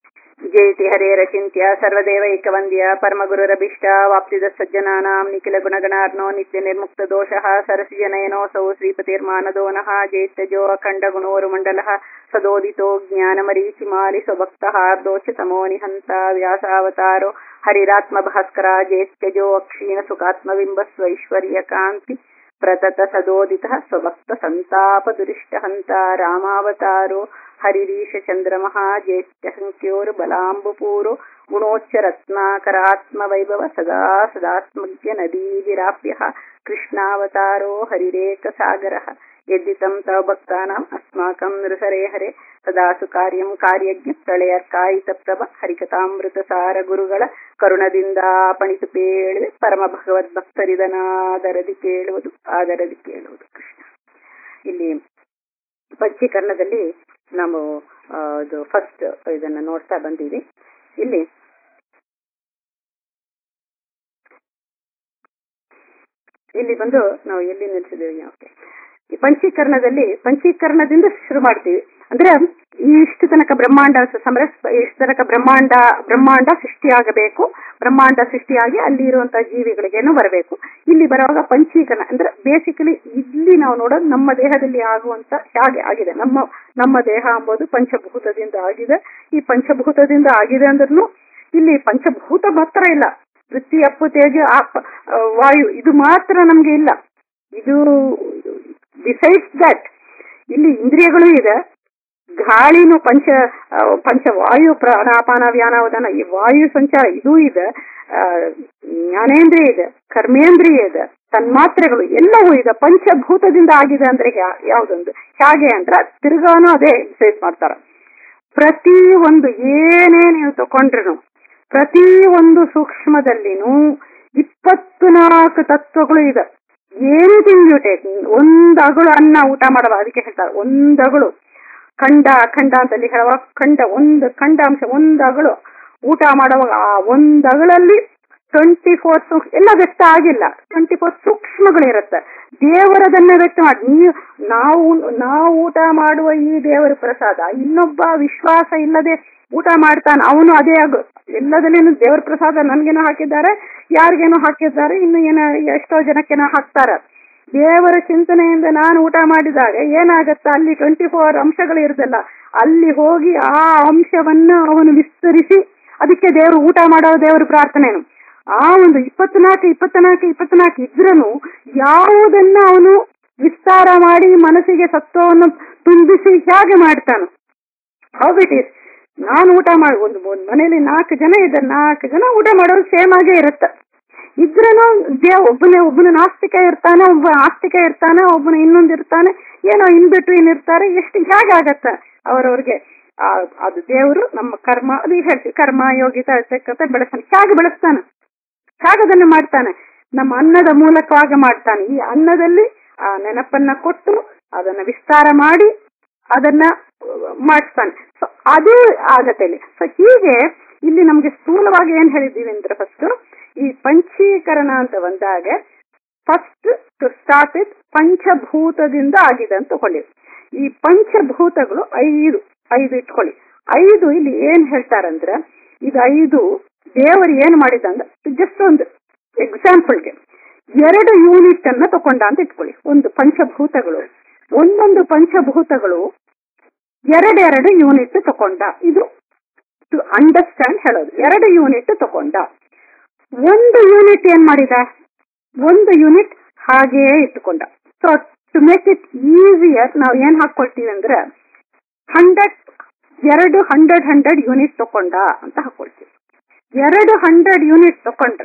ಜಯತಿ ಹರೇರಚಿಂತ್ಯ ಸರ್ವದೇವೈಕವಂದ್ಯ ಪರಮಗುರುರಭಿಷ್ಟ ವಾಪ್ತಿದ ಸಜ್ಜನಾನಾಂ ನಿಖಿಲ ಗುಣಗಣಾರ್ನೋ ನಿತ್ಯ ನಿರ್ಮುಕ್ತ ದೋಷಃ ಸರಸಿಜನಯನೋऽಸೌ ಶ್ರೀಪತಿರ್ಮಾನದೋ ನಃ ಜೈತ್ಯಜೋ ಅಖಂಡ ಗುಣೋರುಮಂಡಲಃ ಸದೋದಿತೋ ಜ್ಞಾನಮರೀಚಿಮಾಲಿ ಸ್ವಭಕ್ತಃ ಆರ್ದೋಚ ತಮೋ ನಿಹಂತ ವ್ಯಾಸಾವತಾರೋ ಹರಿರಾತ್ಮ ಭಾಸ್ಕರ ಜೇತ್ಯಜೋ ಅಕ್ಷೀಣ ಸುಖಾತ್ಮಬಿಂಬ ಸ್ವೈಶ್ವರ್ಯ ಕಾಂತಿ ಪ್ರತತ ಸದೋದಿತಃ ಸ್ವಭಕ್ತ ಸಂತಾಪ ದುರಿಷ್ಟಹಂತ ರಾಮಾವತಾರೋ ಹರಿರೀಶ ಚಂದ್ರಮಃ ಜ್ಯೇಷ್ಠಸಂಖ್ಯೋರು ಬಲಾಂಬುಪೂರೋ ಗುಣೋಚ್ಚ ರತ್ನಾಕರಾತ್ಮ ವೈಭವ ಸದಾ ಸದಾತ್ಮಜ್ಞ ನದೀವಿರಾಪ್ಯ ಕೃಷ್ಣಾವತಾರೋ ಹರಿರೇಕ ಸಾಗರ ಯದ್ದಿತಂ ತವ ಭಕ್ತಾನಾಂ ಅಸ್ಮಾಕಂ ನೃಸರೇ ಹರೆ ಸದಾಸು ಕಾರ್ಯಂ ಕಾರ್ಯಜ್ಞ ಪ್ರಳಯರ್ಕಾಯಿತ ಪ್ರಭ ಹರಿಕಥಾಮೃತ ಸಾರ ಗುರುಗಳ ಕರುಣದಿಂದ ಪಣಿತು ಪೇಳುವೆ ಪರಮ ಭಗವದ್ ಭಕ್ತರಿದನಾದರದಿ ಕೇಳುವುದು ಆದರದಿ ಕೇಳುವುದು ಕೃಷ್ಣ ಇಲ್ಲಿ ಪಂಚೀಕರಣದಲ್ಲಿ ನಾವು ಇದು ಫಸ್ಟ್ ಇದನ್ನ ನೋಡ್ತಾ ಬಂದೀವಿ ಇಲ್ಲಿ ಇಲ್ಲಿ ಬಂದು ನಾವು ಎಲ್ಲಿ ನಿಲ್ಸಿದ್ದೇವೆ ಓಕೆ ಈ ಪಂಚೀಕರಣದಲ್ಲಿ ಪಂಚೀಕರಣದಿಂದ ಶುರು ಮಾಡ್ತೀವಿ ಅಂದ್ರೆ ಇಷ್ಟು ತನಕ ಬ್ರಹ್ಮಾಂಡ ಸಮರ ಇಷ್ಟು ತನಕ ಬ್ರಹ್ಮಾಂಡ ಬ್ರಹ್ಮಾಂಡ ಸೃಷ್ಟಿಯಾಗಬೇಕು ಬ್ರಹ್ಮಾಂಡ ಸೃಷ್ಟಿಯಾಗಿ ಅಲ್ಲಿ ಇರುವಂತಹ ಜೀವಿಗಳಿಗೇನು ಬರಬೇಕು ಇಲ್ಲಿ ಬರುವಾಗ ಪಂಚೀಕರಣ ಅಂದ್ರೆ ಬೇಸಿಕಲಿ ಇಲ್ಲಿ ನಾವು ನೋಡೋದು ನಮ್ಮ ದೇಹದಲ್ಲಿ ಆಗುವಂತ ಹೇಗೆ ಆಗಿದೆ ನಮ್ಮ ನಮ್ಮ ದೇಹ ಎಂಬುದು ಪಂಚಭೂತದಿಂದ ಆಗಿದೆ ಈ ಪಂಚಭೂತದಿಂದ ಆಗಿದೆ ಅಂದ್ರೂ ಇಲ್ಲಿ ಪಂಚಭೂತ ಮಾತ್ರ ಇಲ್ಲ ಪೃಥ್ವಿ ಅಪ್ಪು ತೇಜ ವಾಯು ಇದು ಮಾತ್ರ ನಮ್ಗೆ ಇಲ್ಲ ಇದು ಡಿಸೈಡ್ಸ್ ದಟ್ ಇಲ್ಲಿ ಇಂದ್ರಿಯಗಳು ಇದೆ ಗಾಳಿನು ಪಂಚ ಪಂಚವಾಯು ಪ್ರಾಣಾಪಾನ ವ್ಯಾನಾವಧಾನ ಈ ವಾಯು ಸಂಚಾರ ಇದೂ ಇದೆ ಜ್ಞಾನೇಂದ್ರಿಯ ಇದೆ ಕರ್ಮೇಂದ್ರಿಯ ಇದೆ ತನ್ಮಾತ್ರೆಗಳು ಎಲ್ಲವೂ ಇದೆ ಪಂಚಭೂತದಿಂದ ಆಗಿದೆ ಅಂದ್ರೆ ಯಾವ್ದೊಂದು ಹೇಗೆ ಅಂದ್ರೆ ತಿರ್ಗಾನು ಅದೇ ಡಿಸೈಡ್ ಮಾಡ್ತಾರ ಪ್ರತಿ ಒಂದು ಏನೇ ನೀವು ತಕೊಂಡ್ರು ಪ್ರತಿ ಒಂದು ಸೂಕ್ಷ್ಮದಲ್ಲಿನೂ ಇಪ್ಪತ್ತು ನಾಲ್ಕು ತತ್ವಗಳು ಇದೆ ಏನಿಥಿಂಗ್ ಯು ಟೇಕ್ ಒಂದ್ ಅಗಳು ಅನ್ನ ಊಟ ಮಾಡುವ ಅದಕ್ಕೆ ಹೇಳ್ತಾರೆ ಒಂದ್ ಅಗಳು ಖಂಡ ಅಖಂಡ ಅಂತಲ್ಲಿ ಹೇಳುವ ಖಂಡ ಒಂದು ಖಂಡಾಂಶ ಒಂದ್ ಅಗಳು ಊಟ ಮಾಡುವಾಗ ಆ ಒಂದ್ ಅಗಳಲ್ಲಿ ಟ್ವೆಂಟಿ ಫೋರ್ ಸೂಕ್ಷ್ಮ ಎಲ್ಲ ವ್ಯಕ್ತ ಆಗಿಲ್ಲ ಟ್ವೆಂಟಿ ಫೋರ್ ಸೂಕ್ಷ್ಮಗಳಿರುತ್ತೆ ದೇವರದನ್ನ ವ್ಯಕ್ತ ಮಾಡಿ ನೀವು ನಾವು ನಾವು ಊಟ ಮಾಡುವ ಈ ದೇವರ ಪ್ರಸಾದ ಇನ್ನೊಬ್ಬ ವಿಶ್ವಾಸ ಇಲ್ಲದೆ ಊಟ ಮಾಡ್ತಾನೆ ಅವನು ಅದೇ ಆಗು ಎಲ್ಲದಲ್ಲೇನು ದೇವರ ಪ್ರಸಾದ ನನ್ಗೇನೋ ಹಾಕಿದ್ದಾರೆ ಯಾರಿಗೇನೋ ಹಾಕಿದ್ದಾರೆ ಇನ್ನು ಏನೋ ಎಷ್ಟೋ ಜನಕ್ಕೇನೋ ಹಾಕ್ತಾರ ದೇವರ ಚಿಂತನೆಯಿಂದ ನಾನು ಊಟ ಮಾಡಿದಾಗ ಏನಾಗತ್ತ ಅಲ್ಲಿ ಟ್ವೆಂಟಿ ಫೋರ್ ಅಂಶಗಳು ಇರುದಲ್ಲ ಅಲ್ಲಿ ಹೋಗಿ ಆ ಅಂಶವನ್ನ ಅವನು ವಿಸ್ತರಿಸಿ ಅದಕ್ಕೆ ದೇವರು ಊಟ ಮಾಡೋ ದೇವರ ಪ್ರಾರ್ಥನೆನು ಆ ಒಂದು ಇಪ್ಪತ್ನಾಲ್ಕು ಇಪ್ಪತ್ನಾಲ್ಕು ಇಪ್ಪತ್ನಾಲ್ಕು ಇದ್ರನು ಯಾವುದನ್ನ ಅವನು ವಿಸ್ತಾರ ಮಾಡಿ ಮನಸ್ಸಿಗೆ ಸತ್ವವನ್ನು ತುಂಬಿಸಿ ಹೇಗೆ ಮಾಡ್ತಾನು ಹೌ ಇಟ್ ಈಸ್ ನಾನು ಊಟ ಮಾಡಿ ಒಂದು ಮನೆಯಲ್ಲಿ ನಾಲ್ಕು ಜನ ಇದ್ದಾರೆ ನಾಲ್ಕು ಜನ ಊಟ ಮಾಡೋದು ಸೇಮ್ ಆಗೇ ಇರುತ್ತೆ ಇದ್ರನು ದೇವ್ ಒಬ್ಬನೇ ಒಬ್ಬನು ನಾಸ್ತಿಕ ಇರ್ತಾನೆ ಒಬ್ಬ ಆಸ್ತಿಕ ಇರ್ತಾನೆ ಒಬ್ಬನು ಇನ್ನೊಂದು ಇರ್ತಾನೆ ಏನೋ ಇನ್ ಬಿಟ್ವೀನ್ ಇರ್ತಾರೆ ಎಷ್ಟು ಹೇಗೆ ಆಗತ್ತ ಅವರವ್ರಿಗೆ ಅದು ದೇವರು ನಮ್ಮ ಕರ್ಮ ಅದು ಹೇಳ್ತೀವಿ ಕರ್ಮ ಯೋಗಿತ ಕತೆ ಬೆಳೆಸ್ತಾನೆ ಹೇಗೆ ಬೆಳೆಸ್ತಾನೆ ಹೇಗೆ ಅದನ್ನು ಮಾಡ್ತಾನೆ ನಮ್ಮ ಅನ್ನದ ಮೂಲಕವಾಗಿ ಮಾಡ್ತಾನೆ ಈ ಅನ್ನದಲ್ಲಿ ಆ ನೆನಪನ್ನ ಕೊಟ್ಟು ಅದನ್ನ ವಿಸ್ತಾರ ಮಾಡಿ ಅದನ್ನ ಮಾಡಿಸ್ತಾನೆ ಸೊ ಅದು ಆಗತ್ತೆ ಇಲ್ಲಿ ಸೊ ಹೀಗೆ ಇಲ್ಲಿ ನಮ್ಗೆ ಸ್ಥೂಲವಾಗಿ ಏನ್ ಹೇಳಿದ್ದೀವಿ ಅಂದ್ರೆ ಫಸ್ಟ್ ಈ ಪಂಚೀಕರಣ ಅಂತ ಬಂದಾಗ ಫಸ್ಟ್ ಟು ಸ್ಟಾರ್ಟ್ ವಿತ್ ಪಂಚಭೂತದಿಂದ ಆಗಿದೆ ಅಂತ ತಗೊಳ್ಳಿ ಈ ಪಂಚಭೂತಗಳು ಐದು ಐದು ಇಟ್ಕೊಳ್ಳಿ ಐದು ಇಲ್ಲಿ ಏನ್ ಹೇಳ್ತಾರಂದ್ರೆ ಇದು ಐದು ದೇವರು ಏನ್ ಮಾಡಿದ ಅಂದ್ರೆ ಜಸ್ಟ್ ಒಂದು ಎಕ್ಸಾಂಪಲ್ಗೆ ಎರಡು ಯೂನಿಟ್ ಅನ್ನ ತಕೊಂಡ ಅಂತ ಇಟ್ಕೊಳ್ಳಿ ಒಂದು ಪಂಚಭೂತಗಳು ಒಂದೊಂದು ಪಂಚಭೂತಗಳು ಎರಡೆರಡು ಯೂನಿಟ್ ತಕೊಂಡ ಇದು ಟು ಅಂಡರ್ಸ್ಟ್ಯಾಂಡ್ ಹೇಳೋದು ಎರಡು ಯೂನಿಟ್ ತಕೊಂಡ ಒಂದು ಯೂನಿಟ್ ಏನ್ ಮಾಡಿದ ಒಂದು ಯೂನಿಟ್ ಹಾಗೆಯೇ ಇಟ್ಟುಕೊಂಡ so to make it easier ನಾವು ಏನ್ ಹಾಕೊಳ್ತೀವಿ ಅಂದ್ರೆ ಹಂಡ್ರೆಡ್ ಎರಡು ಹಂಡ್ರೆಡ್ ಹಂಡ್ರೆಡ್ ಯೂನಿಟ್ ತಕೊಂಡ ಅಂತ ಹಾಕೊಳ್ತೀವಿ ಎರಡು ಹಂಡ್ರೆಡ್ ಯೂನಿಟ್ ತಕೊಂಡ್ರ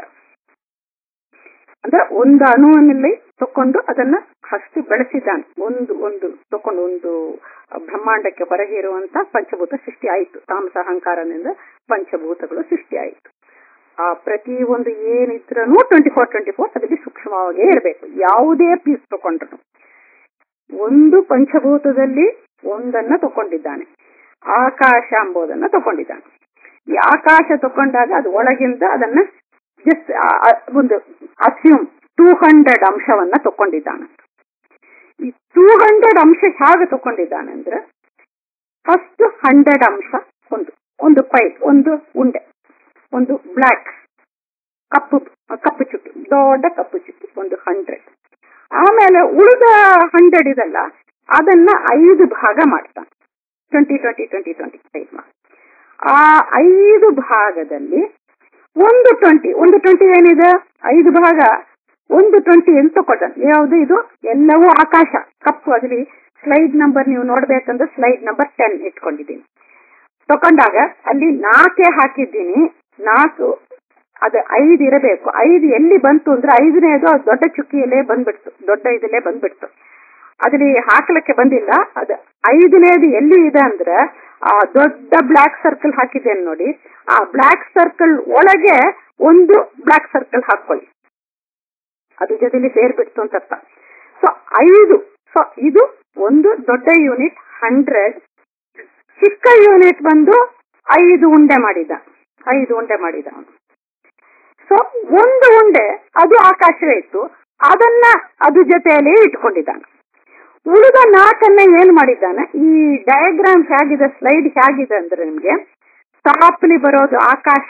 ಅಂದ್ರೆ ಒಂದು ಅಣುವಿನಲ್ಲಿ ತಕೊಂಡು ಅದನ್ನ ಅಷ್ಟು ಬೆಳೆಸಿದ್ದಾನೆ ಒಂದು ಒಂದು ತಕೊಂಡು ಒಂದು ಬ್ರಹ್ಮಾಂಡಕ್ಕೆ ಹೊರಗೆ ಇರುವಂತ ಪಂಚಭೂತ ಸೃಷ್ಟಿ ಆಯಿತು ತಾಮಸ ಅಹಂಕಾರದಿಂದ ಪಂಚಭೂತಗಳು ಸೃಷ್ಟಿ ಆಯಿತು ಆ ಪ್ರತಿ ಒಂದು ಏನಿದ್ರೂ ಟ್ವೆಂಟಿ ಫೋರ್ ಟ್ವೆಂಟಿ ಫೋರ್ ಅದರಲ್ಲಿ ಸೂಕ್ಷ್ಮವಾಗೇ ಇರಬೇಕು ಯಾವುದೇ ಪೀಸ್ ತಕೊಂಡ್ರು ಒಂದು ಪಂಚಭೂತದಲ್ಲಿ ಒಂದನ್ನ ತಕೊಂಡಿದ್ದಾನೆ ಆಕಾಶ ಎಂಬುದನ್ನ ತಕೊಂಡಿದ್ದಾನೆ ಈ ಆಕಾಶ ತಕೊಂಡಾಗ ಅದು ಒಳಗಿಂದ ಅದನ್ನ ಜಸ್ಟ್ ಒಂದು ಅಸ್ಯೂಮ್ ಟೂ ಹಂಡ್ರೆಡ್ ಅಂಶವನ್ನ ತಕೊಂಡಿದ್ದಾನೆ ಈ ಟೂ ಹಂಡ್ರೆಡ್ ಅಂಶ ಹೇಗೆ ತಕೊಂಡಿದ್ದಾನೆ ಅಂದ್ರೆ ಫಸ್ಟ್ ಹಂಡ್ರೆಡ್ ಅಂಶ ಒಂದು ಒಂದು ಕ್ವೈಟ್ ಒಂದು ಉಂಡೆ ಒಂದು ಬ್ಲ್ಯಾಕ್ ಕಪ್ಪು ಕಪ್ಪು ಚುಕ್ಕಿ ದೊಡ್ಡ ಕಪ್ಪು ಚುಕ್ಕಿ ಒಂದು ಹಂಡ್ರೆಡ್ ಆಮೇಲೆ ಉಳಿದ ಹಂಡ್ರೆಡ್ ಇದಲ್ಲ ಅದನ್ನ ಐದು ಭಾಗ ಮಾಡ್ತಾನೆ twenty twenty twenty twenty type ಆ ಐದು ಭಾಗದಲ್ಲಿ ಒಂದು ಟ್ವೆಂಟಿ ಒಂದು ಟ್ವೆಂಟಿ ಏನಿದೆ ಐದು ಭಾಗ ಒಂದು ಟ್ವೆಂಟಿ ಅಂತ ತಗೊಳ್ತಾನೆ ಯಾವುದು ಇದು ಎಲ್ಲವೂ ಆಕಾಶ ಕಪ್ಪು ಅದ್ರಲ್ಲಿ ಸ್ಲೈಡ್ ನಂಬರ್ ನೀವು ನೋಡ್ಬೇಕಂದ್ರೆ ಸ್ಲೈಡ್ ನಂಬರ್ ಟೆನ್ ಇಟ್ಕೊಂಡಿದ್ದೀನಿ ತಕೊಂಡಾಗ ಅಲ್ಲಿ ನಾಲ್ಕೇ ಹಾಕಿದ್ದೀನಿ ನಾಲ್ಕು ಅದು ಐದು ಇರಬೇಕು ಐದು ಎಲ್ಲಿ ಬಂತು ಅಂದ್ರೆ ಐದನೇದು ಅದು ದೊಡ್ಡ ಚುಕ್ಕಿಯಲ್ಲೇ ಬಂದ್ಬಿಡ್ತು ದೊಡ್ಡ ಇದಲ್ಲೇ ಬಂದ್ಬಿಡ್ತು ಅದ್ರಲ್ಲಿ ಹಾಕ್ಲಿಕ್ಕೆ ಬಂದಿಲ್ಲ ಅದು ಐದನೇದು ಎಲ್ಲಿ ಇದೆ ಅಂದ್ರೆ ಆ ದೊಡ್ಡ ಬ್ಲಾಕ್ ಸರ್ಕಲ್ ಹಾಕಿದ್ದೇನೆ ನೋಡಿ ಆ ಬ್ಲಾಕ್ ಸರ್ಕಲ್ ಒಳಗೆ ಒಂದು ಬ್ಲಾಕ್ ಸರ್ಕಲ್ ಹಾಕೊಳ್ಳಿ ಅದು ಜೊತೆಲಿ ಸೇರ್ಬಿಡ್ತು ಅಂತ ಅರ್ಥ ಸೊ ಐದು ಸೊ ಇದು ಒಂದು ದೊಡ್ಡ ಯೂನಿಟ್ ಹಂಡ್ರೆಡ್ ಚಿಕ್ಕ ಯೂನಿಟ್ ಬಂದು ಐದು ಉಂಡೆ ಮಾಡಿದ ಐದು ಉಂಡೆ ಮಾಡಿದ ಅವನು ಸೊ ಒಂದು ಉಂಡೆ ಅದು ಆಕಾಶವೇ ಇತ್ತು ಅದನ್ನ ಅದು ಜೊತೆಯಲ್ಲಿ ಇಟ್ಕೊಂಡಿದ್ದಾನೆ ಉಳಿದ ನಾಲ್ಕನ್ನ ಏನ್ ಮಾಡಿದ್ದಾನೆ ಈ ಡಯಾಗ್ರಾಮ್ ಹೇಗಿದೆ ಸ್ಲೈಡ್ ಹೇಗಿದೆ ಅಂದ್ರೆ ನಿಮ್ಗೆ ಟಾಪ್ಲಿ ಬರೋದು ಆಕಾಶ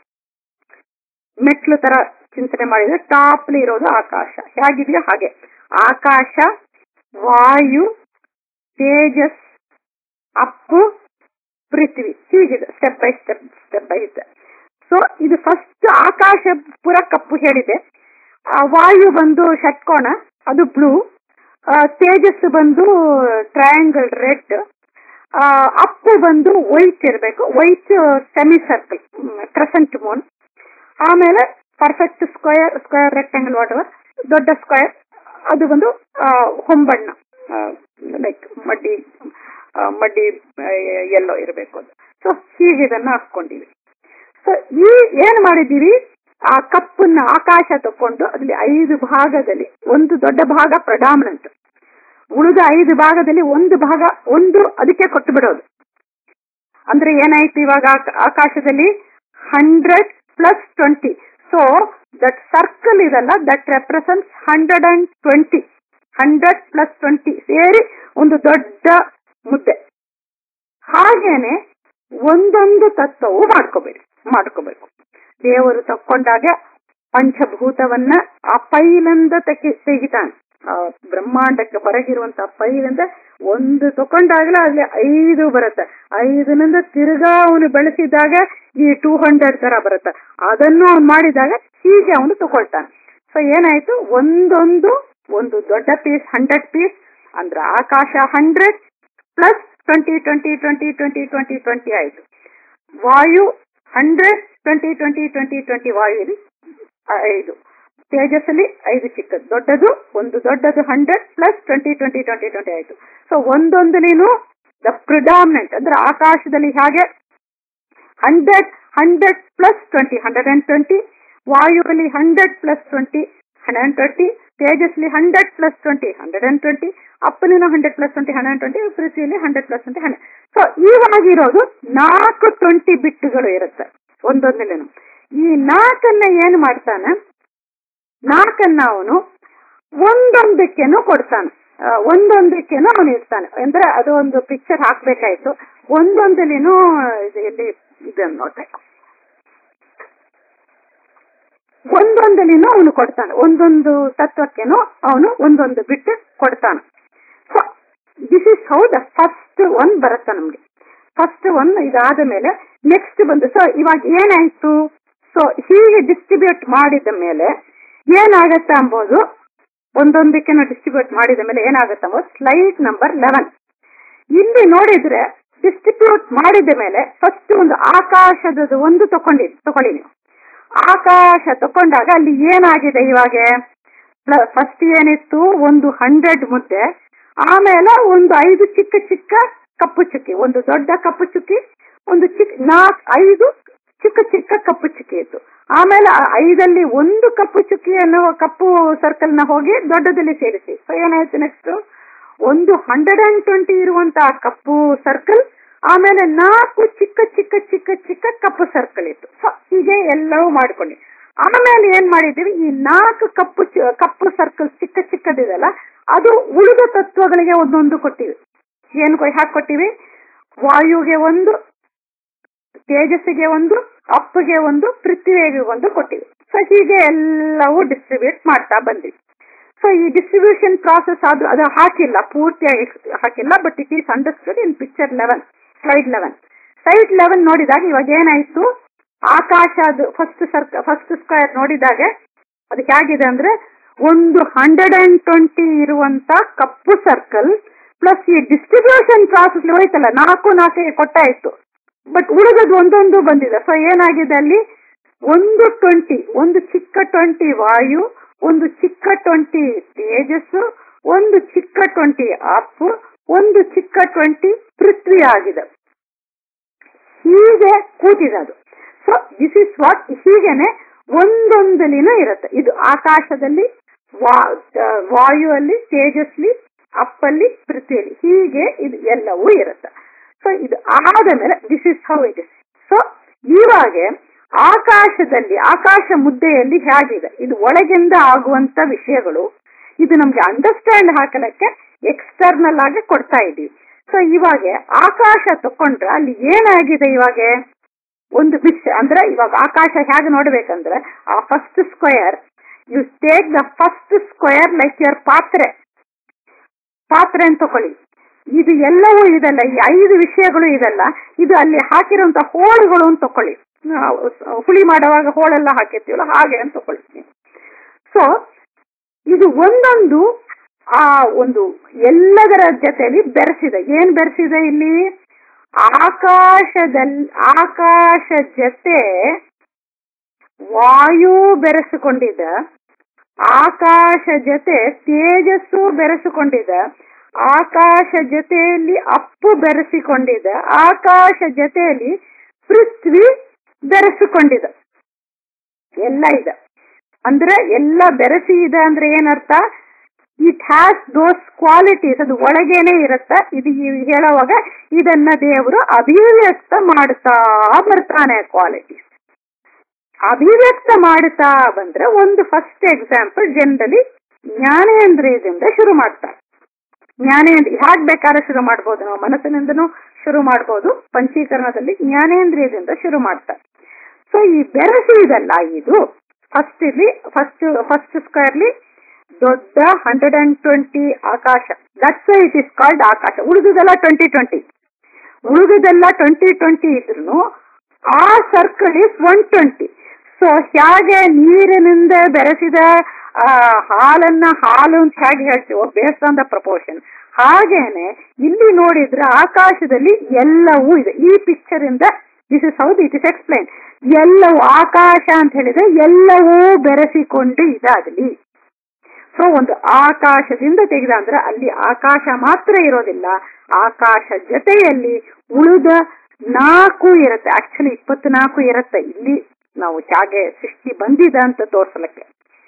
ಮೆಟ್ಲು ತರ ಚಿಂತನೆ ಮಾಡಿದ್ರೆ ಟಾಪ್ಲಿ ಇರೋದು ಆಕಾಶ ಹೇಗಿದೆಯೋ ಹಾಗೆ ಆಕಾಶ ವಾಯು ತೇಜಸ್ ಅಪ್ಪು ಪೃಥ್ವಿ ಹೀಗಿದೆ step by step step by step so ಇದು ಫಸ್ಟ್ ಆಕಾಶ ಪುರ ಕಪ್ಪು ಹೇಳಿದೆ ಆ ವಾಯು ಬಂದು ಷಟ್ಕೋಣ ಅದು ಬ್ಲೂ ತೇಜಸ್ ಬಂದು ಟ್ರಯಾಂಗಲ್ ರೆಡ್ ಅಪ್ಪು ಬಂದು ವೈಟ್ ಇರಬೇಕು white semi circle crescent moon ಆಮೇಲೆ perfect square square rectangle whatever ದೊಡ್ಡ ಸ್ಕ್ವೇರ್ ಅದು ಒಂದು ಹೊಂಬಣ್ಣ ಲೈಕ್ ಮಡ್ಡಿ ಮಡ್ಡಿ ಎಲ್ಲೋ ಇರಬೇಕು ಅದು ಸೊ ಹೀಗೆ ಇದನ್ನ ಹಾಕೊಂಡಿವಿ ಸೊ ಈ ಏನ್ ಮಾಡಿದೀವಿ ಆ ಕಪ್ಪನ್ನ ಆಕಾಶ ತಕೊಂಡು ಅದ್ರಲ್ಲಿ ಐದು ಭಾಗದಲ್ಲಿ ಒಂದು ದೊಡ್ಡ ಭಾಗ ಪ್ರಡಾಮಿನೆಂಟ್ ಉಳಿದ ಐದು ಭಾಗದಲ್ಲಿ ಒಂದು ಭಾಗ ಒಂದು ಅದಕ್ಕೆ ಕೊಟ್ಟು ಬಿಡೋದು ಅಂದ್ರೆ ಏನಾಯ್ತು ಇವಾಗ ಆಕಾಶದಲ್ಲಿ hundred plus twenty so that circle ಇದಲ್ಲ that represents hundred and twenty hundred plus twenty ಸೇರಿ ಒಂದು ದೊಡ್ಡ ಮುದ್ದೆ ಹಾಗೇನೆ ಒಂದೊಂದು ತತ್ವವು ಮಾಡ್ಕೋಬೇಕು ಮಾಡ್ಕೋಬೇಕು ದೇವರು ತಕ್ಕೊಂಡಾಗ ಪಂಚಭೂತವನ್ನ ಆ ಪೈಲಿಂದ ತೆಗಿ ತೆಗಿತಾನೆ ಆ ಬ್ರಹ್ಮಾಂಡಕ್ಕೆ ಹೊರಗಿರುವಂತ ಪೈಲಿಂದ ಒಂದು ತಕೊಂಡಾಗಲೇ ಅಲ್ಲಿ ಐದು ಬರುತ್ತೆ ಐದನಿಂದ ತಿರ್ಗಾ ಅವನು ಬೆಳೆಸಿದಾಗ ಈ ಟೂ ಹಂಡ್ರೆಡ್ ತರ ಬರುತ್ತೆ ಅದನ್ನು ಅವನು ಮಾಡಿದಾಗ ಹೀಗೆ ಅವನು ತಗೊಳ್ತಾನೆ ಸೊ ಏನಾಯ್ತು ಒಂದೊಂದು ಒಂದು ದೊಡ್ಡ ಪೀಸ್ ಹಂಡ್ರೆಡ್ ಪೀಸ್ ಅಂದ್ರೆ ಆಕಾಶ hundred plus twenty twenty twenty twenty twenty twenty ಆಯ್ತು ವಾಯು hundred twenty twenty twenty twenty ವಾಯು ಐದು ತೇಜಸ್ಸಲ್ಲಿ ಐದು ಚಿಕ್ಕದು ದೊಡ್ಡದು ಒಂದು ದೊಡ್ಡದು hundred plus twenty twenty twenty twenty ಆಯ್ತು ಸೊ ಒಂದೊಂದು ನೀನು ದ ಪ್ರಿಡಾಮಿನೆಂಟ್ ಅಂದ್ರೆ ಆಕಾಶದಲ್ಲಿ ಹಾಗೆ hundred hundred plus twenty hundred and twenty ವಾಯುವಲ್ಲಿ hundred plus twenty hundred and twenty ತೇಜಸ್ಲಿ hundred plus twenty hundred and twenty ಅಪ್ಪನಿನ hundred plus twenty hundred twenty ಪೃಥ್ವಿಯಲ್ಲಿ hundred plus twenty hundred so ಇವಾಗಿರೋದು ನಾಲ್ಕು twenty ಬಿಟ್ಗಳು ಇರುತ್ತೆ ಒಂದೊಂದಿಲೇನು ಈ ನಾಲ್ಕನ್ನ ಏನ್ ಮಾಡ್ತಾನೆ ನಾಲ್ಕನ್ನ ಅವನು ಒಂದೊಂದಕ್ಕೇನು ಕೊಡ್ತಾನೆ ಒಂದೊಂದಕ್ಕೇನು ಅವನು ಇರ್ತಾನೆ ಅಂದ್ರೆ ಅದು ಒಂದು ಪಿಕ್ಚರ್ ಹಾಕ್ಬೇಕಾಯ್ತು ಒಂದೊಂದಲಿನೂ ಇಲ್ಲಿ ಇದನ್ನು ನೋಡ್ಬೇಕು ಒಂದೊಂದಲಿನೂ ಅವನು ಕೊಡ್ತಾನೆ ಒಂದೊಂದು ತತ್ವಕ್ಕೇನು ಅವನು ಒಂದೊಂದು ಬಿಟ್ಟು ಕೊಡ್ತಾನೆ so this is how the first one ಬರುತ್ತೆ ನಮ್ಗೆ ಫಸ್ಟ್ ಒನ್ ಇದಾದ ಮೇಲೆ ನೆಕ್ಸ್ಟ್ ಬಂದು ಸೊ ಇವಾಗ ಏನಾಯ್ತು ಸೊ ಹೀಗೆ ಡಿಸ್ಟ್ರಿಬ್ಯೂಟ್ ಮಾಡಿದ ಮೇಲೆ ಏನಾಗತ್ತ ಅಂಬೋದು ಒಂದೊಂದಕ್ಕೆ ಡಿಸ್ಟ್ರಿಬ್ಯೂಟ್ ಮಾಡಿದ ಮೇಲೆ ಏನಾಗತ್ತ ಅಂಬೋದು ಸ್ಲೈಡ್ ನಂಬರ್ ಲೆವೆನ್ ಇಲ್ಲಿ ನೋಡಿದ್ರೆ ಡಿಸ್ಟ್ರಿಬ್ಯೂಟ್ ಮಾಡಿದ ಮೇಲೆ ಫಸ್ಟ್ ಒಂದು ಆಕಾಶದ ಒಂದು ತಕೊಂಡಿ ತಕೊಳ್ಳಿ ನೀವು ಆಕಾಶ ತಕೊಂಡಾಗ ಅಲ್ಲಿ ಏನಾಗಿದೆ ಇವಾಗ ಫಸ್ಟ್ ಏನಿತ್ತು ಒಂದು ಹಂಡ್ರೆಡ್ ಮುದ್ದೆ ಆಮೇಲೆ ಒಂದು ಐದು ಚಿಕ್ಕ ಚಿಕ್ಕ ಕಪ್ಪು ಚುಕ್ಕಿ ಒಂದು ದೊಡ್ಡ ಕಪ್ಪು ಚುಕ್ಕಿ ಒಂದು ಚಿಕ್ಕ ನಾಲ್ಕು ಐದು ಚಿಕ್ಕ ಚಿಕ್ಕ ಕಪ್ಪು ಚುಕ್ಕಿ ಇತ್ತು ಆಮೇಲೆ ಐದಲ್ಲಿ ಒಂದು ಕಪ್ಪು ಚುಕ್ಕಿಯನ್ನು ಕಪ್ಪು ಸರ್ಕಲ್ ನ ಹೋಗಿ ದೊಡ್ಡದಲ್ಲಿ ಸೇರಿಸಿ ಸೊ ಏನಾಯ್ತು ನೆಕ್ಸ್ಟ್ ಒಂದು ಹಂಡ್ರೆಡ್ ಅಂಡ್ ಟ್ವೆಂಟಿ ಇರುವಂತಹ ಕಪ್ಪು ಸರ್ಕಲ್ ಆಮೇಲೆ ನಾಲ್ಕು ಚಿಕ್ಕ ಚಿಕ್ಕ ಚಿಕ್ಕ ಚಿಕ್ಕ ಕಪ್ಪು ಸರ್ಕಲ್ ಇತ್ತು ಸೊ ಹೀಗೆ ಎಲ್ಲವೂ ಮಾಡ್ಕೊಂಡು ಆಮೇಲೆ ಏನ್ ಮಾಡಿದ್ದೀವಿ ಈ ನಾಲ್ಕು ಕಪ್ಪು ಕಪ್ಪು ಸರ್ಕಲ್ ಚಿಕ್ಕ ಚಿಕ್ಕದಿದೆಲ್ಲ ಅದು ಉಳಿದ ತತ್ವಗಳಿಗೆ ಒಂದೊಂದು ಕೊಟ್ಟಿವಿ ಏನು ಹಾಕೊಟ್ಟಿವಿ ವಾಯುಗೆ ಒಂದು ತೇಜಸ್ಸಿಗೆ ಒಂದು ಅಪ್ಪಗೆ ಒಂದು ಪೃಥ್ವಿಗೆ ಒಂದು ಕೊಟ್ಟಿವಿ ಸೊ ಹೀಗೆ ಎಲ್ಲವೂ ಡಿಸ್ಟ್ರಿಬ್ಯೂಟ್ ಮಾಡ್ತಾ ಬಂದ್ವಿ ಸೊ ಈ ಡಿಸ್ಟ್ರಿಬ್ಯೂಷನ್ ಪ್ರಾಸೆಸ್ ಆದ್ರೂ ಅದು ಹಾಕಿಲ್ಲ ಪೂರ್ತಿಯಾಗಿ ಹಾಕಿಲ್ಲ but it is understood in picture eleven slide eleven slide eleven ನೋಡಿದಾಗ ಇವಾಗ ಏನಾಯ್ತು ಆಕಾಶ ಅದು ಫಸ್ಟ್ ಸರ್ಕ ಫಸ್ಟ್ ಸ್ಕ್ವೇರ್ ನೋಡಿದಾಗ ಅದು ಹೇಗಿದೆ ಅಂದ್ರೆ ಒಂದು ಹಂಡ್ರೆಡ್ ಅಂಡ್ ಟ್ವೆಂಟಿ ಇರುವಂತ ಕಪ್ಪು ಸರ್ಕಲ್ ಪ್ಲಸ್ ಈ ಡಿಸ್ಟ್ರಿಬ್ಯೂಷನ್ ಪ್ರಾಸೆಸ್ ಹೋಯ್ತಲ್ಲ ನಾಲ್ಕು ನಾಲ್ಕಿಗೆ ಕೊಟ್ಟಾಯ್ತು ಬಟ್ ಉಳಿದದ್ದು ಒಂದೊಂದು ಬಂದಿದೆ ಸೊ ಏನಾಗಿದೆ ಅಲ್ಲಿ ಒಂದು ಟ್ವೆಂಟಿ ಒಂದು ಚಿಕ್ಕ ಟ್ವೆಂಟಿ ವಾಯು ಒಂದು ಚಿಕ್ಕ ಟ್ವೆಂಟಿ ತೇಜಸ್ಸು ಒಂದು ಚಿಕ್ಕ ಟ್ವೆಂಟಿ ಅಪ್ ಒಂದು ಚಿಕ್ಕ ಟ್ವೆಂಟಿ ಪೃಥ್ವಿ ಆಗಿದೆ ಹೀಗೆ ಕೂತಿದೆ ಅದು ಸೊ ದಿಸ್ ಇಸ್ ವಾಟ್ ಹೀಗೇನೆ ಒಂದೊಂದಲಿನ ಇರುತ್ತೆ ಇದು ಆಕಾಶದಲ್ಲಿ ವಾಯುವಲ್ಲಿ ತೇಜಸ್ಲಿ ಅಪ್ಪಲ್ಲಿ ಪೃಥ್ವಿಯಲ್ಲಿ ಹೀಗೆ ಇದು ಎಲ್ಲವೂ ಇರುತ್ತೆ ಸೊ ಇದು ಆದ ಮೇಲೆ this is how it is so ಇವಾಗ ಆಕಾಶದಲ್ಲಿ ಆಕಾಶ ಮುದ್ದೆಯಲ್ಲಿ ಹೇಗಿದೆ ಇದು ಒಳಗಿಂದ ಆಗುವಂತ ವಿಷಯಗಳು ಇದು ನಮ್ಗೆ ಅಂಡರ್ಸ್ಟ್ಯಾಂಡ್ ಹಾಕಲಕ್ಕೆ ಎಕ್ಸ್ಟರ್ನಲ್ ಆಗಿ ಕೊಡ್ತಾ ಇದೀವಿ ಸೊ ಇವಾಗ ಆಕಾಶ ತಕೊಂಡ್ರೆ ಅಲ್ಲಿ ಏನಾಗಿದೆ ಇವಾಗ ಒಂದು ವಿಷಯ ಅಂದ್ರೆ ಇವಾಗ ಆಕಾಶ ಹೇಗೆ ನೋಡ್ಬೇಕಂದ್ರೆ ಆ first square you take the first square like your ಪಾತ್ರೆ ಪಾತ್ರೆ ಅಂತ ತಕೊಳ್ಳಿ ಇದು ಎಲ್ಲವೂ ಇದಲ್ಲ ಈ ಐದು ವಿಷಯಗಳು ಇದಲ್ಲ ಇದು ಅಲ್ಲಿ ಹಾಕಿರುವಂತ ಹೋಳುಗಳು ಅಂತ ತಕೊಳ್ಳಿ ಹುಳಿ ಮಾಡುವಾಗ ಹೋಳೆಲ್ಲ ಹಾಕಿರ್ತೀವಲ್ಲ ಹಾಗೆ ಅಂತ ತಕೊಳ್ಳಿ ಸೊ ಇದು ಒಂದೊಂದು ಆ ಒಂದು ಎಲ್ಲದರ ಜೊತೆಲಿ ಬೆರೆಸಿದೆ ಏನ್ ಬೆರೆಸಿದೆ ಇಲ್ಲಿ ಆಕಾಶದಲ್ಲಿ ಆಕಾಶ ಜೊತೆ ವಾಯು ಬೆರೆಸಿಕೊಂಡಿದೆ ಆಕಾಶ ಜೊತೆ ತೇಜಸ್ಸು ಬೆರೆಸಿಕೊಂಡಿದೆ ಆಕಾಶ ಜೊತೆಯಲ್ಲಿ ಅಪ್ಪು ಬೆರೆಸಿಕೊಂಡಿದೆ ಆಕಾಶ ಜೊತೆಯಲ್ಲಿ ಪೃಥ್ವಿ ಬೆರೆಸಿಕೊಂಡಿದೆ ಎಲ್ಲ ಇದೆ ಅಂದ್ರೆ ಎಲ್ಲ ಬೆರೆಸಿ ಇದೆ ಅಂದ್ರೆ ಏನರ್ಥ ಇಟ್ ಹ್ಯಾಸ್ ದೋಸ್ ಕ್ವಾಲಿಟೀಸ್ ಅದು ಒಳಗೇನೆ ಇರುತ್ತ ಇದು ಹೇಳುವಾಗ ಇದನ್ನ ದೇವರು ಅಭಿವ್ಯಕ್ತ ಮಾಡ್ತಾ ಬರ್ತಾನೆ ಕ್ವಾಲಿಟೀಸ್ ಅಭಿವ್ಯಕ್ತ ಮಾಡ್ತಾ ಬಂದ್ರೆ ಒಂದು ಫಸ್ಟ್ ಎಕ್ಸಾಂಪಲ್ ಜನರಲಿ ಜ್ಞಾನೇಂದ್ರಿಯದಿಂದ ಶುರು ಮಾಡ್ತಾರೆ ಜ್ಞಾನೇಂದ್ರಿಯ ಹಾಗೆ ಬೇಕಾದ್ರೆ ಶುರು ಮಾಡ್ಬೋದು ನಾವು ಮನಸ್ಸಿನಿಂದನೂ ಶುರು ಮಾಡ್ಬೋದು ಪಂಚೀಕರಣದಲ್ಲಿ ಜ್ಞಾನೇಂದ್ರಿಯದಿಂದ ಶುರು ಮಾಡ್ತಾರೆ ಸೊ ಈ ಬೆರಸಿ ಇದಲ್ಲ ಇದು ಫಸ್ಟ್ ಇಲ್ಲಿ ಫಸ್ಟ್ ಫಸ್ಟ್ ಸ್ಕ್ವೇರ್ಲಿ ದೊಡ್ಡ ಹಂಡ್ರೆಡ್ ಅಂಡ್ ಟ್ವೆಂಟಿ ಆಕಾಶ ದಟ್ಸ್ ಇಟ್ ಇಸ್ ಕಾಲ್ಡ್ ಆಕಾಶ ಉಳಿದುದೆಲ್ಲ ಟ್ವೆಂಟಿ ಟ್ವೆಂಟಿ ಉಳಿದುದೆಲ್ಲ ಟ್ವೆಂಟಿ ಟ್ವೆಂಟಿ ಇದ್ರು ಆ circle is one twenty so ಹೇಗೆ ನೀರಿನಿಂದ ಬೆರೆಸಿದ ಹಾಲನ್ನ ಹಾಲು ಅಂತ ಹೇಗೆ ಹೇಳ್ತೀವೋ ಬೇಸ್ಡ್ ಆನ್ ದ ಪ್ರಪೋರ್ಷನ್ ಹಾಗೇನೆ ಇಲ್ಲಿ ನೋಡಿದ್ರೆ ಆಕಾಶದಲ್ಲಿ ಎಲ್ಲವೂ ಇದೆ ಈ ಪಿಕ್ಚರ್ ಇಂದ ದಿಸ್ ಇಸ್ ಹೌದು ಇಟ್ ಇಸ್ ಎಕ್ಸ್ಪ್ಲೈನ್ ಎಲ್ಲವೂ ಆಕಾಶ ಅಂತ ಹೇಳಿದ್ರೆ ಎಲ್ಲವೂ ಬೆರೆಸಿಕೊಂಡು ಇದಾಗಲಿ ಸೊ ಒಂದು ಆಕಾಶದಿಂದ ತೆಗೆದ ಅಂದ್ರೆ ಅಲ್ಲಿ ಆಕಾಶ ಮಾತ್ರ ಇರೋದಿಲ್ಲ ಆಕಾಶ ಜೊತೆಯಲ್ಲಿ ಉಳಿದ ನಾಲ್ಕು ಇರುತ್ತೆ ಆಕ್ಚುಲಿ ಇಪ್ಪತ್ನಾಲ್ಕು ಇರುತ್ತೆ ಇಲ್ಲಿ ನಾವು ಚಾಗೆ ಸೃಷ್ಟಿ ಬಂದಿದೆ ಅಂತ ತೋರ್ಸಲಕ್ಕೆ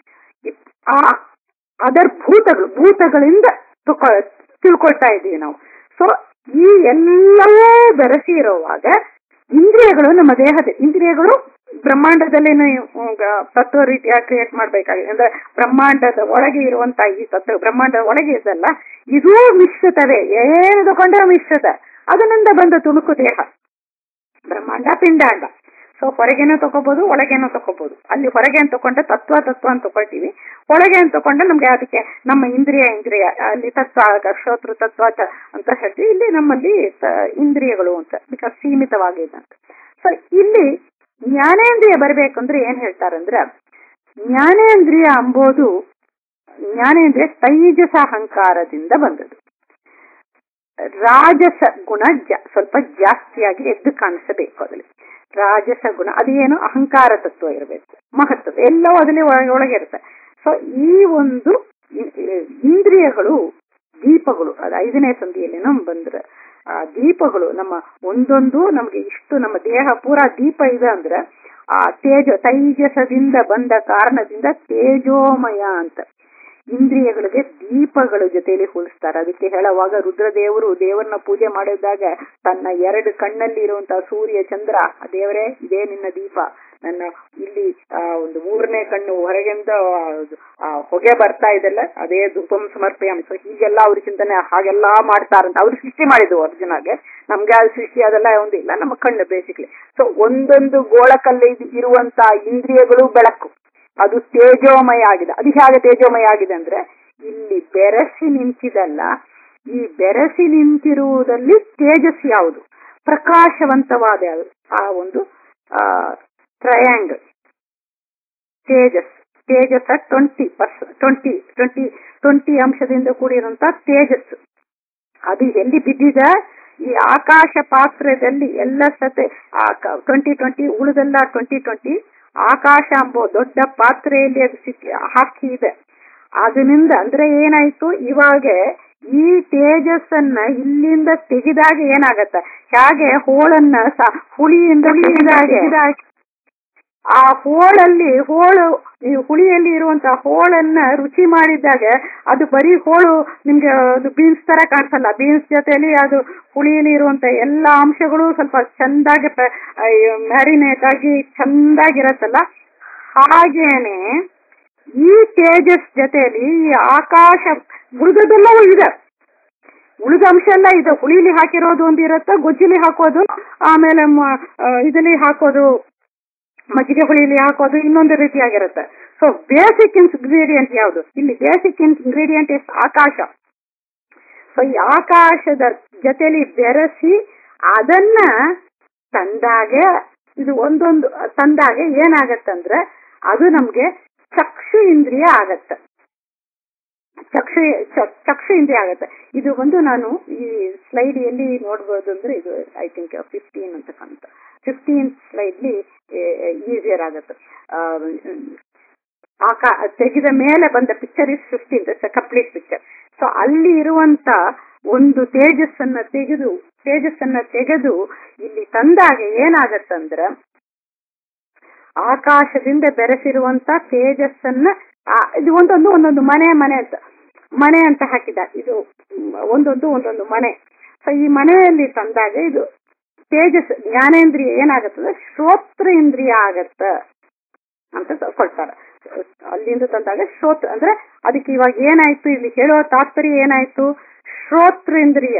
ಆ ಅದರ್ ಭೂತಗಳು ಭೂತಗಳಿಂದ ತಿಳ್ಕೊಳ್ತಾ ಇದ್ದೀವಿ ನಾವು ಸೊ ಈ ಎಲ್ಲವೂ ಬೆರೆಸಿ ಇರುವಾಗ ಇಂದ್ರಿಯಗಳು ನಮ್ಮ ದೇಹದ ಇಂದ್ರಿಯಗಳು ಬ್ರಹ್ಮಾಂಡದಲ್ಲಿ ತತ್ವ ರೀತಿಯಾಗಿ ಕ್ರಿಯೇಟ್ ಮಾಡ್ಬೇಕಾಗಿದೆ ಅಂದ್ರೆ ಬ್ರಹ್ಮಾಂಡದ ಒಳಗೆ ಇರುವಂತ ಈ ತತ್ವ ಬ್ರಹ್ಮಾಂಡದ ಒಳಗೆ ಇದಲ್ಲ ಇದೂ ಮಿಶ್ರಿತವೇ ಏನು ತಗೊಂಡ್ರೆ ಮಿಶ್ರಿತ ಅದರಿಂದ ಬಂದ ತುಣುಕು ದೇಹ ಬ್ರಹ್ಮಾಂಡ ಪಿಂಡಾಂಡ ಸೊ ಹೊರಗೇನೋ ತಗೋಬಹುದು ಒಳಗೇನೋ ತಗೋಬಹುದು ಅಲ್ಲಿ ಹೊರಗೆ ಅಂತ ತಗೊಂಡ್ರೆ ತತ್ವ ತತ್ವ ಅಂತ ತಗೊಳ್ತೀವಿ ಒಳಗೆ ಅಂತ ತಗೊಂಡ್ರೆ ನಮ್ಗೆ ಅದಕ್ಕೆ ನಮ್ಮ ಇಂದ್ರಿಯ ಇಂದ್ರಿಯ ಅಲ್ಲಿ ತತ್ವ ಶ್ರೋತೃ ತತ್ವ ಅಂತ ಹೇಳ್ತೀವಿ ಇಲ್ಲಿ ನಮ್ಮಲ್ಲಿ ಇಂದ್ರಿಯಗಳು ಅಂತ ಬಿಕಾಸ್ ಸೀಮಿತವಾಗಿದೆ ಅಂತ ಸೊ ಇಲ್ಲಿ ಜ್ಞಾನೇಂದ್ರಿಯ ಬರಬೇಕಂದ್ರೆ ಏನ್ ಹೇಳ್ತಾರಂದ್ರ ಜ್ಞಾನೇಂದ್ರಿಯ ಅಂಬೋದು ಜ್ಞಾನೇಂದ್ರಿಯ ತೈಜಸ ಅಹಂಕಾರದಿಂದ ಬಂದದ್ದು ರಾಜಸ ಗುಣ ಸ್ವಲ್ಪ ಜಾಸ್ತಿಯಾಗಿ ಎದ್ದು ಕಾಣಿಸಬೇಕು ಅದ್ರಲ್ಲಿ ರಾಜಸ ಗುಣ ಅದೇನು ಅಹಂಕಾರ ತತ್ವ ಇರಬೇಕು ಮಹತ್ವ ಎಲ್ಲವೂ ಅದರಲ್ಲಿ ಒಳಗೆ ಇರುತ್ತೆ ಸೊ ಈ ಒಂದು ಇಂದ್ರಿಯಗಳು ದೀಪಗಳು ಅದು ಐದನೇ ಸಂಧಿಯಲ್ಲಿ ನಮ್ ಬಂದ್ರೆ ಆ ದೀಪಗಳು ನಮ್ಮ ಒಂದೊಂದು ನಮ್ಗೆ ಇಷ್ಟು ನಮ್ಮ ದೇಹ ಪೂರಾ ದೀಪ ಇದೆ ಅಂದ್ರೆ ಆ ತೇಜ ತೈಜಸದಿಂದ ಬಂದ ಕಾರಣದಿಂದ ತೇಜೋಮಯ ಅಂತ ಇಂದ್ರಿಯಗಳಿಗೆ ದೀಪಗಳ ಜೊತೆಯಲ್ಲಿ ಹೋಲಿಸ್ತಾರೆ ಅದಕ್ಕೆ ಹೇಳುವಾಗ ರುದ್ರದೇವರು ದೇವರನ್ನ ಪೂಜೆ ಮಾಡಿದಾಗ ತನ್ನ ಎರಡು ಕಣ್ಣಲ್ಲಿ ಇರುವಂತಹ ಸೂರ್ಯ ಚಂದ್ರ ದೇವರೇ ಇದೇ ನಿನ್ನ ದೀಪ ನನ್ನ ಇಲ್ಲಿ ಆ, ಒಂದು ಮೂರನೇ ಕಣ್ಣು ಹೊರಗಿಂದ ಆ, ಆ, ಹೊಗೆ ಬರ್ತಾ ಇದೆಲ್ಲ ಅದೇ ಧೂಪಂ ಸಮರ್ಪಯಾಮಿ ಸೊ ಹೀಗೆಲ್ಲ ಅವ್ರ ಚಿಂತನೆ ಹಾಗೆಲ್ಲ ಮಾಡ್ತಾರಂತ ಅವ್ರು ಸೃಷ್ಟಿ ಮಾಡಿದ್ರು ಅರ್ಜುನಾಗೆ ನಮ್ಗೆ ಅದು ಸೃಷ್ಟಿ ಅದೆಲ್ಲ ಒಂದಿಲ್ಲ ನಮ್ಮ ಕಣ್ಣು ಬೇಸಿಕ್ಲಿ ಸೊ ಒಂದೊಂದು ಗೋಳಕಲ್ಲಿ ಇದ್- ಇರುವಂತ ಇಂದ್ರಿಯಗಳು ಬೆಳಕು ಅದು ತೇಜೋಮಯ ಆಗಿದೆ ಅದು ಹೇಗೆ ತೇಜೋಮಯ ಆಗಿದೆ ಅಂದ್ರೆ ಇಲ್ಲಿ ಬೆರೆಸಿ ನಿಂತಿದಲ್ಲ ಈ ಬೆರೆಸಿ ನಿಂತಿರುವುದಲ್ಲಿ ತೇಜಸ್ ಯಾವುದು ಪ್ರಕಾಶವಂತವಾದ ಯಾವುದು? ಆ ಒಂದು ಟ್ರಯಾಂಗಲ್ ತೇಜಸ್ ತೇಜಸ್ ಟ್ವೆಂಟಿ ಪರ್ಸ್ ಟ್ವೆಂಟಿ ಟ್ವೆಂಟಿ ಟ್ವೆಂಟಿ ಅಂಶದಿಂದ ಕೂಡಿರುವಂತ ತೇಜಸ್ ಅದು ಎಲ್ಲಿ ಬಿದ್ದಿದೆ ಈ ಆಕಾಶ ಪಾತ್ರದಲ್ಲಿ ಎಲ್ಲ ಸತೆ ಟ್ವೆಂಟಿ ಟ್ವೆಂಟಿ ಉಳಿದೆಲ್ಲ ಟ್ವೆಂಟಿ ಟ್ವೆಂಟಿ ಆಕಾಶ ಎಂಬೋ ದೊಡ್ಡ ಪಾತ್ರೆಯಲ್ಲಿ ಅದು ಸಿಕ್ಕಿ ಹಾಕಿ ಇದೆ ಅದರಿಂದ ಅಂದ್ರೆ ಏನಾಯ್ತು ಇವಾಗ ಈ ತೇಜಸ್ಸನ್ನ ಇಲ್ಲಿಂದ ತೆಗೆದಾಗ ಏನಾಗತ್ತ ಹೇಗೆ ಹೋಳನ್ನ ಸ- ಹುಳಿಯಿಂದ ತೆಗೆದಾಗ ಆ ಹೋಳಲ್ಲಿ ಹೋಳು ಈ ಹುಳಿಯಲ್ಲಿ ಇರುವಂತಹ ಹೋಳನ್ನ ರುಚಿ ಮಾಡಿದಾಗ ಅದು ಬರೀ ಹೋಳು ನಿಮ್ಗೆ ಅದು ಬೀನ್ಸ್ ತರ ಕಾಣಿಸಲ್ಲ ಬೀನ್ಸ್ ಜೊತೆಲಿ ಅದು ಹುಳಿಯಲ್ಲಿ ಇರುವಂತ ಎಲ್ಲಾ ಅಂಶಗಳು ಸ್ವಲ್ಪ ಚಂದಾಗಿ ಮ್ಯಾರಿನೇಟ್ ಆಗಿ ಚಂದಾಗಿರತ್ತಲ್ಲ ಹಾಗೇನೆ ಈ ತೇಜಸ್ ಜೊತೆಯಲ್ಲಿ ಈ ಆಕಾಶ ಉಳಿದದೆಲ್ಲವೂ ಇದೆ ಉಳಿದ ಅಂಶ ಎಲ್ಲ ಇದೆ ಹುಳಿಲಿ ಹಾಕಿರೋದು ಒಂದು ಇರುತ್ತೆ ಗೊಜ್ಜಿಲಿ ಹಾಕೋದು ಆಮೇಲೆ ಮ- ಆ, ಇದರಲ್ಲಿ ಹಾಕೋದು ಮಜ್ಜಿಗೆ ಹುಳಿಲಿ ಹಾಕೋದು ಇನ್ನೊಂದು ರೀತಿಯಾಗಿರುತ್ತೆ ಸೊ ಬೇಸಿಕ್ ಇಂಗ್ರೀಡಿಯಂಟ್ ಯಾವುದು ಇಲ್ಲಿ ಬೇಸಿಕ್ ಇಂಗ್ರೀಡಿಯಂಟ್ ಇಸ್ ಆಕಾಶ ಸೊ ಈ ಆಕಾಶದ ಜೊತೆಲಿ ಬೆರೆಸಿ ಅದನ್ನ ತಂದಾಗೆ ಇದು ಒಂದೊಂದು ತಂದಾಗೆ ಏನಾಗತ್ತಂದ್ರೆ ಅದು ನಮ್ಗೆ ಚಕ್ಷು ಇಂದ್ರಿಯ ಆಗತ್ತೆ ಚಕ್ಷು ಚ- ಚಕ್ಷು ಇಂದ್ರಿಯ ಆಗತ್ತೆ ಇದು ಒಂದು ನಾನು ಈ ಸ್ಲೈಡ್ ಎಲ್ಲಿ ನೋಡ್ಬೋದು ಅಂದ್ರೆ ಇದು ಐ ಥಿಂಕ್ ಫಿಫ್ಟೀನ್ ಅಂತ ಕಾಣುತ್ತೆ ಫಿಫ್ಟೀನ್ ಸ್ಲೈಡ್ಲಿ ಈಸಿಯರ್ ಆಗತ್ತೆ ಆ, ಆಕಾ ತೆಗೆದ ಮೇಲೆ ಬಂದ picture is fifteen complete picture so ಅಲ್ಲಿ ಇರುವಂತ ಒಂದು ತೇಜಸ್ಸನ್ನ ತೆಗೆದು ತೇಜಸ್ಸನ್ನ ತೆಗೆದು ಇಲ್ಲಿ ತಂದಾಗ ಏನಾಗತ್ತಂದ್ರ ಆಕಾಶದಿಂದ ಬೆರೆಸಿರುವಂತ ತೇಜಸ್ಸನ್ನ ಆ, ಇದು ಒಂದೊಂದು ಒಂದೊಂದು ಮನೆ ಮನೆ ಅಂತ ಮನೆ ಅಂತ ಹಾಕಿದ ಇದು ಮ್, ಒಂದೊಂದು ಒಂದೊಂದು ಮನೆ ಸೊ ಈ ಮನೆಯಲ್ಲಿ ತಂದಾಗ ಇದು ತೇಜಸ್ ಜ್ಞಾನೇಂದ್ರಿಯ ಏನಾಗತ್ತದ ಶ್ರೋತ್ರ ಇಂದ್ರಿಯ ಆಗತ್ತ ಅಂತ ತ- ಕೊಡ್ತಾರೆ ಅಲ್ಲಿಂದ ತಂದಾಗ ಶ್ರೋತ್ರ ಅಂದ್ರೆ ಅದಕ್ಕೆ ಇವಾಗ ಏನಾಯ್ತು ಇಲ್ಲಿ ಹೇಳೋ ತಾತ್ಪರ್ಯ ಏನಾಯ್ತು ಶ್ರೋತ್ರೇಂದ್ರಿಯ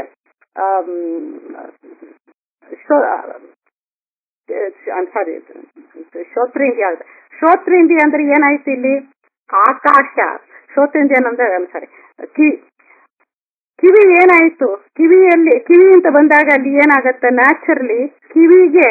ಸಾರಿ ಶ್ರೋತ್ರೇಂದ್ರಿಯ ಆಗುತ್ತೆ ಶ್ರೋತ್ರೇಂದ್ರಿಯ ಅಂದ್ರೆ ಏನಾಯ್ತು ಇಲ್ಲಿ ಆಕಾಶ ಶ್ರೋತ್ರೇಂದ್ರಿಯ ಅಂದ್ರೆ ಸಾರಿ ಕಿವಿ ಕಿವಿ ಏನಾಯ್ತು ಕಿವಿಯಲ್ಲಿ ಕಿವಿ ಅಂತ ಬಂದಾಗ ಅಲ್ಲಿ ಏನಾಗತ್ತೆ ನ್ಯಾಚುರಲಿ ಕಿವಿಗೆ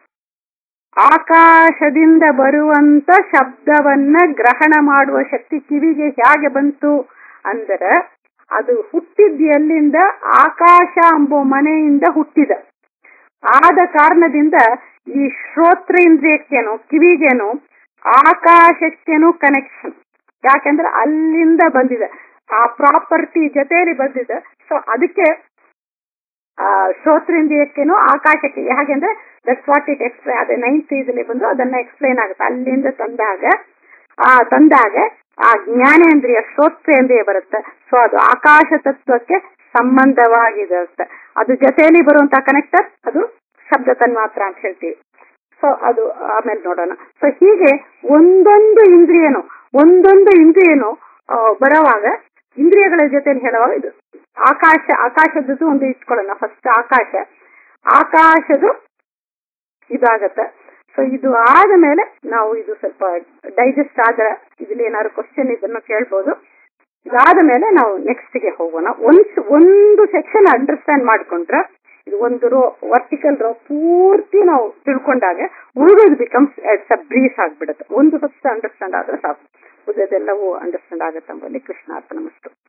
ಆಕಾಶದಿಂದ ಬರುವಂತ ಶಬ್ದವನ್ನ ಗ್ರಹಣ ಮಾಡುವ ಶಕ್ತಿ ಕಿವಿಗೆ ಹೇಗೆ ಬಂತು ಅಂದರೆ ಅದು ಹುಟ್ಟಿದ್ ಎಲ್ಲಿಂದ ಆಕಾಶ ಎಂಬೋ ಮನೆಯಿಂದ ಹುಟ್ಟಿದ ಆದ ಕಾರಣದಿಂದ ಈ ಶ್ರೋತ್ರೇಂದ್ರಿಯಕ್ಕೇನು ಕಿವಿಗೇನು ಆಕಾಶಕ್ಕೇನು ಕನೆಕ್ಷನ್ ಯಾಕಂದ್ರೆ ಅಲ್ಲಿಂದ ಬಂದಿದೆ ಆ ಪ್ರಾಪರ್ಟಿ ಜೊತೆಯಲ್ಲಿ ಬಂದಿದೆ ಸೊ ಅದಕ್ಕೆ ಆ, ಶ್ರೋತ್ರೇಂದ್ರಿಯಕ್ಕೇನು ಆಕಾಶಕ್ಕೆ ಹಾಗೆಂದ್ರೆ ದಟ್ಸ್ ವಾಟ್ ಇಟ್ ಎಕ್ಸ್ಪ್ಲೈನ್ ಅದೇ ನೈನ್ತ್ ಇದಲ್ಲಿ ಬಂದು ಅದನ್ನ ಎಕ್ಸ್ಪ್ಲೈನ್ ಆಗುತ್ತೆ ಅಲ್ಲಿಂದ ತಂದಾಗ ಆ ತಂದಾಗ ಆ ಜ್ಞಾನೇಂದ್ರಿಯ ಶ್ರೋತ್ರೇಂದ್ರಿಯ ಬರುತ್ತೆ ಸೊ ಅದು ಆಕಾಶ ತತ್ವಕ್ಕೆ ಸಂಬಂಧವಾಗಿರುತ್ತೆ ಅದು ಜೊತೆಯಲ್ಲಿ ಬರುವಂತ ಕನೆಕ್ಟರ್ ಅದು ಶಬ್ದ ತನ್ಮಾತ್ರ ಅಂತ ಹೇಳ್ತೀವಿ ಸೊ ಅದು ಆಮೇಲೆ ನೋಡೋಣ ಸೊ ಹೀಗೆ ಒಂದೊಂದು ಇಂದ್ರಿಯನು ಒಂದೊಂದು ಇಂದ್ರಿಯನು ಆ, ಬರೋವಾಗ ಇಂದ್ರಿಯಗಳ ಜೊತೆಲಿ ಹೇಳುವಾಗ ಇದು ಆಕಾಶ ಆಕಾಶದ್ದು ಒಂದು ಇಟ್ಕೊಳ್ಳೋಣ ಫಸ್ಟ್ ಆಕಾಶ ಆಕಾಶದು ಇದಾಗತ್ತೆ ಸೊ ಇದು ಆದ ಮೇಲೆ ನಾವು ಇದು ಸ್ವಲ್ಪ ಡೈಜೆಸ್ಟ್ ಆದ ಇದ್ರಲ್ಲಿ ಏನಾದ್ರು ಕ್ವಶನ್ ಇದನ್ನು ಕೇಳ್ಬೋದು ಇದಾದ ಮೇಲೆ ನಾವು ನೆಕ್ಸ್ಟ್ ಗೆ ಹೋಗೋಣ ಒಂದ್ ಒಂದು ಸೆಕ್ಷನ್ ಅಂಡರ್ಸ್ಟ್ಯಾಂಡ್ ಮಾಡ್ಕೊಂಡ್ರೆ ಇದು ಒಂದು ರೋ ವರ್ಟಿಕಲ್ ರೋ ಪೂರ್ತಿ ನಾವು ತಿಳ್ಕೊಂಡಾಗ ಉಳಿದೋದು ಬಿಕಮ್ಸ್ ಇಟ್ಸ್ ಅ ಬ್ರೀಫ್ ಆಗ್ಬಿಡುತ್ತೆ ಒಂದು ಫಸ್ಟ್ ಅಂಡರ್ಸ್ಟ್ಯಾಂಡ್ ಆದ್ರೆ ಸಾಕು ಉಳಿದೆಲ್ಲವೂ ಅಂಡರ್ಸ್ಟ್ಯಾಂಡ್ ಆಗುತ್ತೆ ಅಂಬಲ್ಲಿ ಕೃಷ್ಣಾರ್ಪಣ ಮಸ್ತು